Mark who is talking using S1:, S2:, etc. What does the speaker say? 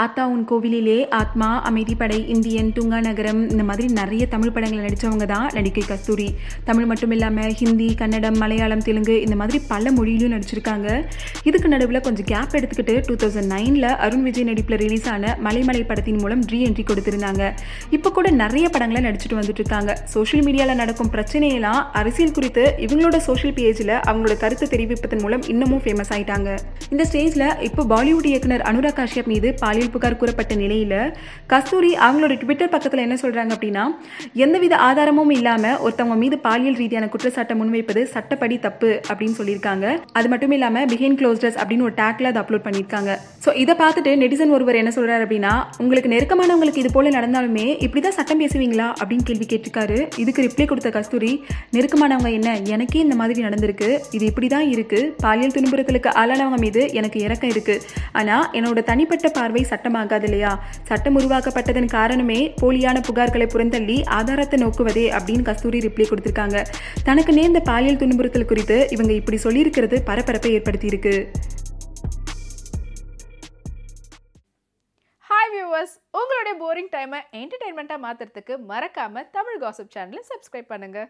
S1: ஆத்தா உன் கோவிலிலே ஆத்மா அமைதிப்படை இந்தியன் துங்கா நகரம் இந்த மாதிரி நிறைய தமிழ் படங்களை நடித்தவங்க தான் நடிகை கஸ்தூரி தமிழ் மட்டும் இல்லாமல் ஹிந்தி கன்னடம் மலையாளம் தெலுங்கு இந்த மாதிரி பல மொழியிலும் நடிச்சிருக்காங்க இதுக்கு நடுவில் கொஞ்சம் கேப் எடுத்துக்கிட்டு டூ தௌசண்ட் நைனில் அருண் விஜய் நடிப்பில் ரிலீஸ் ஆன மலைமலை படத்தின் மூலம் ரீ என்ட்ரி கொடுத்திருந்தாங்க இப்போ கூட நிறைய படங்களை நடிச்சிட்டு வந்துட்டு இருக்காங்க சோஷியல் மீடியாவில் நடக்கும் பிரச்சனையெல்லாம் அரசியல் குறித்து இவங்களோட சோஷியல் பேஜில் அவங்களோட கருத்து தெரிவிப்பதன் மூலம் இன்னமும் ஃபேமஸ் ஆயிட்டாங்க இந்த ஸ்டேஜில் இப்போ பாலிவுட் இயக்குனர் அனுராக் காஷ்யப் மீது பாலியல் புகார் கூறப்பட்ட நிலையில் கஸ்தூரி அவங்களோட ட்விட்டர் பக்கத்தில் என்ன சொல்கிறாங்க அப்படின்னா எந்தவித ஆதாரமும் இல்லாமல் ஒருத்தவங்க மீது பாலியல் ரீதியான குற்றச்சாட்டை முன்வைப்பது சட்டப்படி தப்பு அப்படின்னு சொல்லியிருக்காங்க அது மட்டும் இல்லாமல் பிஹைண்ட் க்ளோஸ்டர்ஸ் அப்படின்னு ஒரு டேக்ல அதை அப்லோட் பண்ணியிருக்காங்க ஸோ இதை பார்த்துட்டு நெட்டிசன் ஒருவர் என்ன சொல்கிறார் அப்படின்னா உங்களுக்கு நெருக்கமானவங்களுக்கு இது போல நடந்தாலுமே இப்படி தான் சட்டம் பேசுவீங்களா அப்படின்னு கேள்வி கேட்டிருக்காரு இதுக்கு ரிப்ளை கொடுத்த கஸ்தூரி நெருக்கமானவங்க என்ன எனக்கே இந்த மாதிரி நடந்திருக்கு இது இப்படி தான் இருக்குது பாலியல் துன்புறுத்தலுக்கு ஆளானவங்க மீது எனக்கு இறக்கம் இருக்குது ஆனால் என்னோட தனிப்பட்ட பார்வை சட்டமாகாது இல்லையா சட்டம் உருவாக்கப்பட்டதன் காரணமே போலியான புகார்களை புறந்தள்ளி ஆதாரத்தை நோக்குவதே அப்படின்னு கஸ்தூரி ரிப்ளை கொடுத்திருக்காங்க தனக்கு நேர்ந்த பாலியல் துன்புறுத்தல் குறித்து இவங்க இப்படி சொல்லியிருக்கிறது பரபரப்பை ஏற்படுத்தியிருக்கு
S2: ஹாய் வியூவர்ஸ் உங்களுடைய போரிங் டைமை என்டர்டைன்மெண்ட்டாக மாற்றுறதுக்கு மறக்காமல் தமிழ் காசிப் சேனலை சப்ஸ்கிரைப் பண்ணுங்கள்